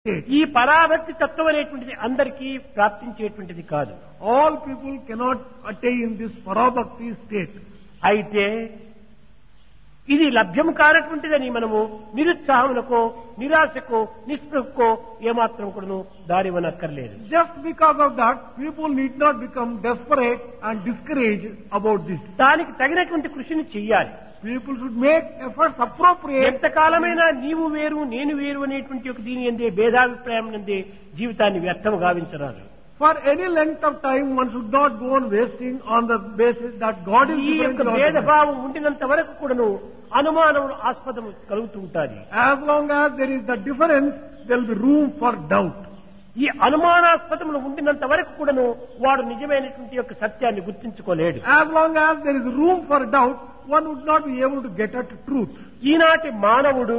ఈ పరాభక్తి తత్వం అనేటువంటిది అందరికీ ప్రాప్తించేటువంటిది కాదు All people cannot attain this parabhakti state. అయితే ఇది లభ్యం కానటువంటిదని మనము నిరుత్సాహములకో నిరాశకో నిస్పృహకో ఏమాత్రం కూడాను దారివనక్కర్లేదు Just because of that, people need not become desperate and discouraged about this. దానికి తగినటువంటి కృషిని చెయ్యాలి People should make efforts appropriate. ఎంతకాలమైనా నీవు వేరు నేను వేరు అనేటువంటి ఒక దీని ఎందే భేదాభిప్రాయం నందే జీవితాన్ని వ్యర్థము గావించరాదు For any length of time, one should not go on wasting on the basis that God is ఈ different. యొక్క to us. భేదభావం ఉండినంత వరకు కూడాను అనుమానములు ఆస్పదము కలుగుతూ ఉంటుంది As long as there is the difference, there will be room for doubt. ఈ అనుమానాస్పదములు ఉండినంత వరకు కూడాను వాడు నిజమైనటువంటి యొక్క సత్యాన్ని గుర్తించుకోలేడు As long as there is room for doubt, one would not be able to get at truth. ఈనాటి మానవుడు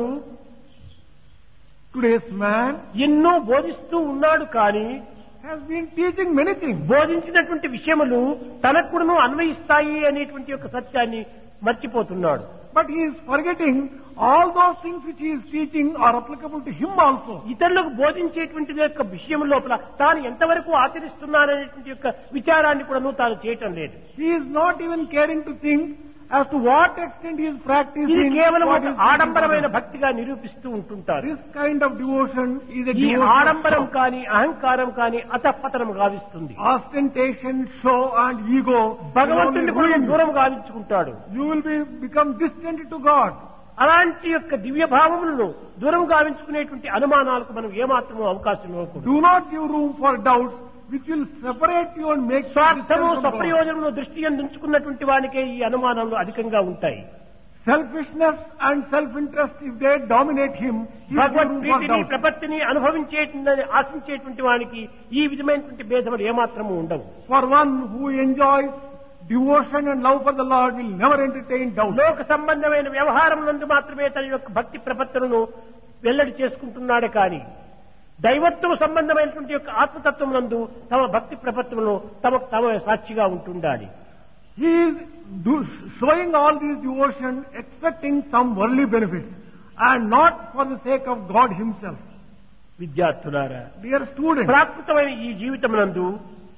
Today's man ఎన్నో బోధిస్తూ ఉన్నాడు కానీ has been teaching many things. బోధించినటువంటి విషయములు తనకు కూడాను అన్వయిస్తాయి అనేటువంటి యొక్క సత్యాన్ని మర్చిపోతున్నాడు But he is forgetting all those things which he is teaching are applicable to him also. ఇతరులకు బోధించేటువంటి యొక్క విషయం లోపల తాను ఎంతవరకు ఆచరిస్తున్నాననేటువంటి యొక్క విచారాన్ని కూడాను తాను చేయటం లేదు He is not even caring to think as to what extent he is ఇది practicing. కేవలం what ఒక is ఆడంబరమైన teaching. భక్తిగా నిరూపిస్తూ ఉంటుంటారు This kind of devotion is a ఈ devotion of ఆడంబరం show. కాని అహంకారం కాని అతపతనం గావిస్తుంది ostentation, show and ego. will భగవంతుడిని only కూడా ruin you. దూరం గావించుకుంటాడు You will be become distant to God. అలాంటి యొక్క దివ్య భావములను దూరం గావించుకునేటువంటి అనుమానాలకు మనం ఏమాత్రమూ అవకాశం ఇవ్వకూడదు Do not give room for doubts which will separate you and make you స్వార్థము distant from God. స్వప్రయోజనము దృష్టి ఉంచుకున్నటువంటి వానికే ఈ అనుమానాలు అధికంగా ఉంటాయి Selfishness and self-interest, if they dominate him, he will give Bhagwat room for ప్రీతిని doubt. ప్రపత్తిని అనుభవించేటువంటి ఆశించేటువంటి వానికి ఈ విధమైనటువంటి భేదములు ఏమాత్రము ఉండవు For one who enjoys devotion and love for the Lord will never entertain doubt. లోక సంబంధమైన వ్యవహారం నందు మాత్రమే తన యొక్క భక్తి ప్రపత్తులను వెల్లడి చేసుకుంటున్నాడే కానీ దైవత్వ సంబంధమైనటువంటి యొక్క ఆత్మతత్వం నందు తమ భక్తి ప్రపత్తులను తమ తమ సాక్షిగా ఉంటుండాలి He is do, showing all these devotion expecting some worldly benefits and not for the sake of God himself. విద్యార్థులారా Dear students, ప్రాకృతమైన ఈ జీవితం నందు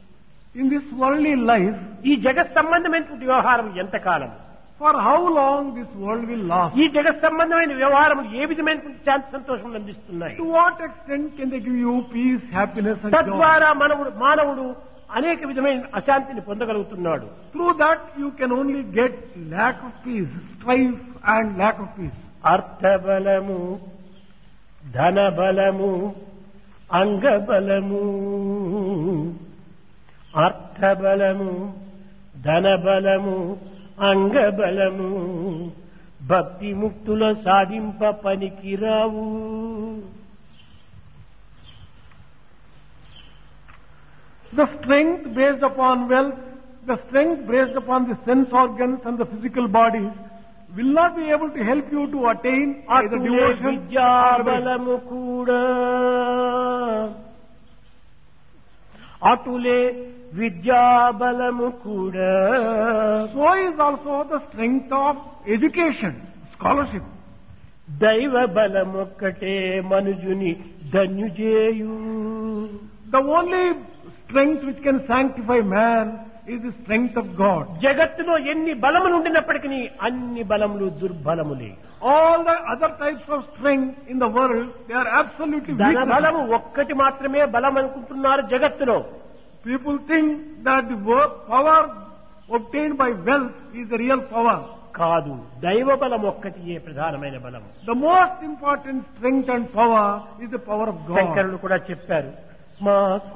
in this worldly life, ఈ జగత్ సంబంధమైనటువంటి వ్యవహారం ఎంతకాలం for how long this world will last? ఈ జగత్ సంబంధమైన వ్యవహారం ఏ విధమైనటువంటి శాంతి సంతోషం అందిస్తున్నాయి To what extent can they give you peace, happiness and joy? తద్వారా మనవుడు మానవుడు అనేక విధమైన అశాంతిని పొందగలుగుతున్నాడు Through that you can only get lack of peace, strife and lack of peace. అర్థబలము ధనబలము అంగబలము అర్థబలము ధనబలము అంగబలము భక్తి ముక్తుల సాధింప పనికిరావు The strength based upon wealth, the strength based upon the sense organs and the physical bodies will not be able to help you to attain either అటులే devotion or the విద్యాబలము కూడా అటులే విద్యాబలము కూడా So is also the strength of education, scholarship. దైవ బలమొక్కటే మనుజుని ధన్యుజేయు The only strength which can sanctify man is the strength of God. జగత్తులో ఎన్ని బలములు ఉండినప్పటికీ అన్ని బలములు దుర్బలములే All the other types of strength in the world, they are absolutely ధన weak. బలము ఒక్కటి మాత్రమే బలం అనుకుంటున్నారు జగత్తులో People think that the wo- power obtained by wealth is the real power. కాదు దైవ బలం ఒక్కటియే ప్రధానమైన బలం The most important strength and power is the power of God. శంకరులు కూడా చెప్పారు మా